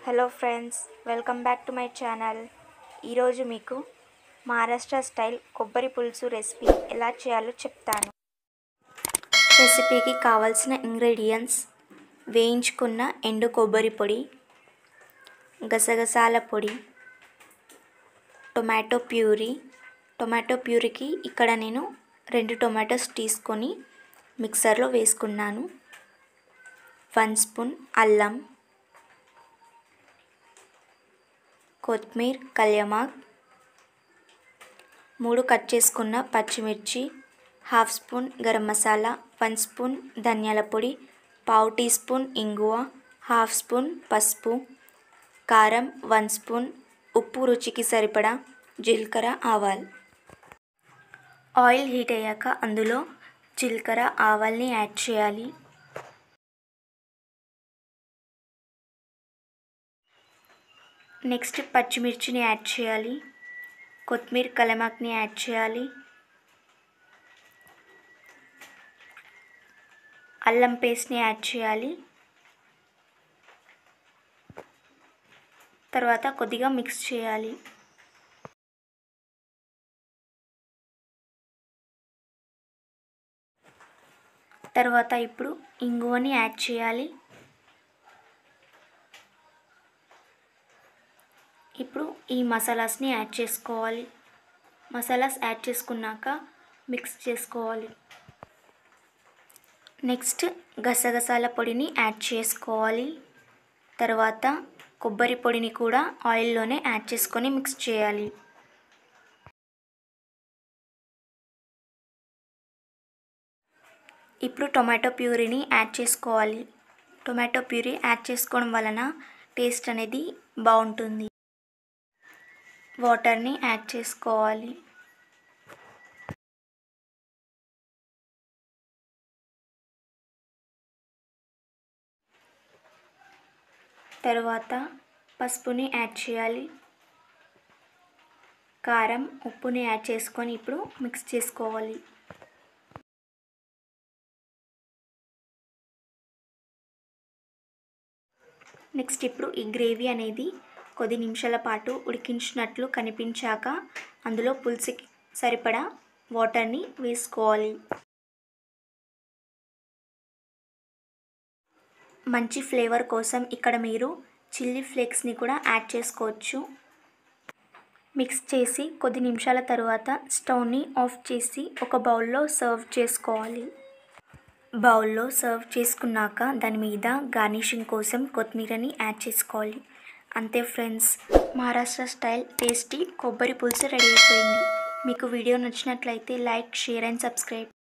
hello friends welcome back to my channel ఈరోజు మీకు Maharashtra style కొబ్బరి పులుసు రెసిపీ ఎలా చేయాలో చెప్తాను రెసిపీకి కావాల్సిన ఇంగ్రీడియంట్స్ వేయించుకున్న ఎండు కొబ్బరి పొడి గసగసాల పొడి టొమాటో ప్యూరీ టొమాటో ప్యూరీకి ఇక్కడ నేను రెండు టొమాటోస్ తీసుకొని మిక్సర్లో వేసుకున్నాను వన్ స్పూన్ అల్లం కొత్తిమీర కళ్యమాక్ మూడు కట్ చేసుకున్న పచ్చిమిర్చి half spoon garam masala one spoon ధనియాల పొడి పావు టీ స్పూన్ ఇంగువ హాఫ్ స్పూన్ పసుపు కారం వన్ స్పూన్ ఉప్పు రుచికి సరిపడా జీలకర్ర ఆవాలు ఆయిల్ హీట్ అయ్యాక అందులో జీలకర్ర ఆవాల్ని యాడ్ చేయాలి నెక్స్ట్ పచ్చిమిర్చిని యాడ్ చేయాలి కొత్తిమీర కలమాక్ని యాడ్ చేయాలి అల్లం పేస్ట్ని యాడ్ చేయాలి తర్వాత కొద్దిగా మిక్స్ చేయాలి తర్వాత ఇప్పుడు ఇంగువని యాడ్ చేయాలి ఇప్పుడు ఈ మసాలాస్ని యాడ్ చేసుకోవాలి మసాలాస్ యాడ్ చేసుకున్నాక మిక్స్ చేసుకోవాలి నెక్స్ట్ గసగసాల పొడిని యాడ్ చేసుకోవాలి తర్వాత కొబ్బరి పొడిని కూడా ఆయిల్లోనే యాడ్ చేసుకొని మిక్స్ చేయాలి ఇప్పుడు టొమాటో ప్యూరీని యాడ్ చేసుకోవాలి టొమాటో ప్యూరీ యాడ్ చేసుకోవడం వలన టేస్ట్ అనేది బాగుంటుంది వాటర్ని యాడ్ చేసుకోవాలి తర్వాత పసుపుని యాడ్ చేయాలి కారం ఉప్పుని యాడ్ చేసుకొని ఇప్పుడు మిక్స్ చేసుకోవాలి నెక్స్ట్ ఇప్పుడు ఈ గ్రేవీ అనేది కొద్ది నిమిషాల పాటు ఉడికించినట్లు కనిపించాక అందులో పులుసుకి సరిపడా వాటర్ని వేసుకోవాలి మంచి ఫ్లేవర్ కోసం ఇక్కడ మీరు చిల్లీ ఫ్లేక్స్ని కూడా యాడ్ చేసుకోవచ్చు మిక్స్ చేసి కొద్ది నిమిషాల తర్వాత స్టవ్ని ఆఫ్ చేసి ఒక బౌల్లో సర్వ్ చేసుకోవాలి బౌల్లో సర్వ్ చేసుకున్నాక దాని మీద గార్నిషింగ్ కోసం కొత్తిమీరని యాడ్ చేసుకోవాలి అంతే ఫ్రెండ్స్ మహారాష్ట్ర స్టైల్ టేస్టీ కొబ్బరి పులుసు రెడీ అయిపోయింది మీకు వీడియో నచ్చినట్లయితే లైక్ షేర్ అండ్ సబ్స్క్రైబ్